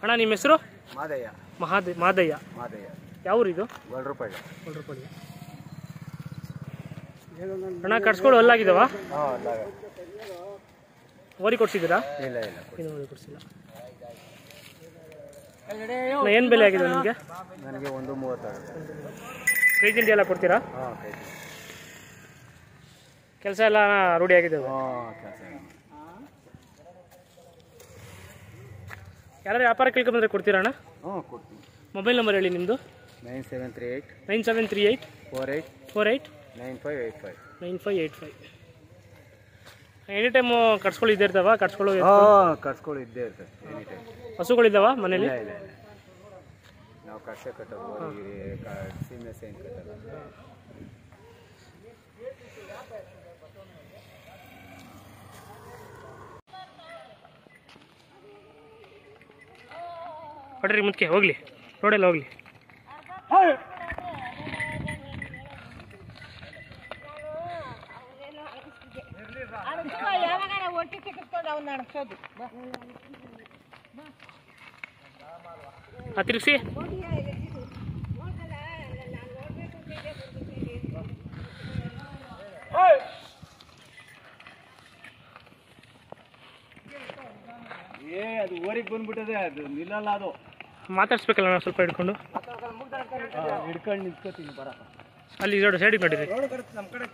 ಅಣ್ಣ ನಿಮ್ಮ ಹೆಸರು ಮಾದಯ್ಯ ಮಹಾದ ಮಾದಯ್ಯ ಮಾದಯ್ಯ ಯಾವ ಊರಿದು ಗೊಲ್ರೂಪಾಯಿ ಕೊಡ್ರಪಳ್ಳಿ ಅಣ್ಣ ಕಟ್ಸ್ಕೊಂಡು ಅಲ್ಲಾಗಿದ್ದಾವ ಹಾಂ ಅಲ್ಲಾಗ ಓರಿ ಕೊಡ್ಸಿದ್ದೀರಾ ಇಲ್ಲ ಇಲ್ಲ ಏನು ಓರಿ ಕೊಡ್ಸಿಲ್ಲ ಅಣ್ಣ ಏನು ಬೆಲೆ ಆಗಿದೆ ನಿಮಗೆ ನನಗೆ ಒಂದು ಮೂವತ್ತಾಗುತ್ತೆ ಕೈ ತಿಂಡಿ ಎಲ್ಲ ಕೊಡ್ತೀರಾ ಹಾಂ ಕೈ ಕೆಲಸ ಎಲ್ಲ ರೂಢಿ ಆಗಿದೆ ಹಾಂ ಕೆಲಸ ಯಾರು ವ್ಯಾಪಾರ ಕೇಳ್ಕೊಂಬಂದ್ರೆ ಕೊಡ್ತೀರಾ ಅಣ್ಣ ಹ್ಞೂ ಕೊಡ್ತೀನಿ ಮೊಬೈಲ್ ನಂಬರ್ ಹೇಳಿ ನಿಮ್ಮದು nine seven three eight nine seven three eight four eight four eight nine five eight five nine five eight five any time ಕಟ್ಸ್ಕೊಳ್ಳಿ ಇದ್ದೇ ಇರ್ತಾವ ಕಟ್ಸ್ಕೊಳ್ಳೋ ಹಾಂ ಕಟ್ಸ್ಕೊಳ್ಳಿ ಇದ್ದೇ ಇರ್ತದೆ ಎನಿ ಟೈಮ್ ಹಸುಗಳಿದ್ದಾವ ಮನೇಲಿ ಇಲ್ಲ ಇಲ್ಲ ಇಲ್ಲ ನಾವು ಕಷ್ಟ ಕಟ್ಟೋದು ಅವರಿಗೆ ಸೀಮೆ ಸೇನ್ ಕಟ್ಟಲ್ಲ ಹೊಡ್ರಿ ಮುಂದಕ್ಕೆ ಹೋಗ್ಲಿ ರೋಡೆಲ್ಲ ಹೋಗ್ಲಿ ಯಾವಾಗ ಒಟ್ಟಿ ತೆಗೆದುಕೊಂಡು ಅವ್ನ ನಡೆಸೋದು ಆ ತಿರುಗಿಸಿ ಏ ಅದು ಊರಿಗೆ ಬಂದ್ಬಿಟ್ಟದೆ ಅದು ನಿಲ್ಲಲ್ಲ ಅದು ಮಾತಾಡ್ಸ್ಬೇಕಲ್ಲ ನಾನು ಸ್ವಲ್ಪ ಹಿಡ್ಕೊಂಡು ಹಿಡ್ಕೊಂಡು ನಿಂತ್ಕೋತೀನಿ ಬರ ಅಲ್ಲಿ ಎರಡು ಸೈಡಿಗೆ ನೋಡಿರಿ ನಮ್ಮ ಕಡೆ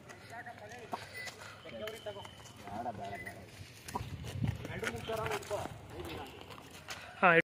ಚಲಿಸ್ಕೊಂಡು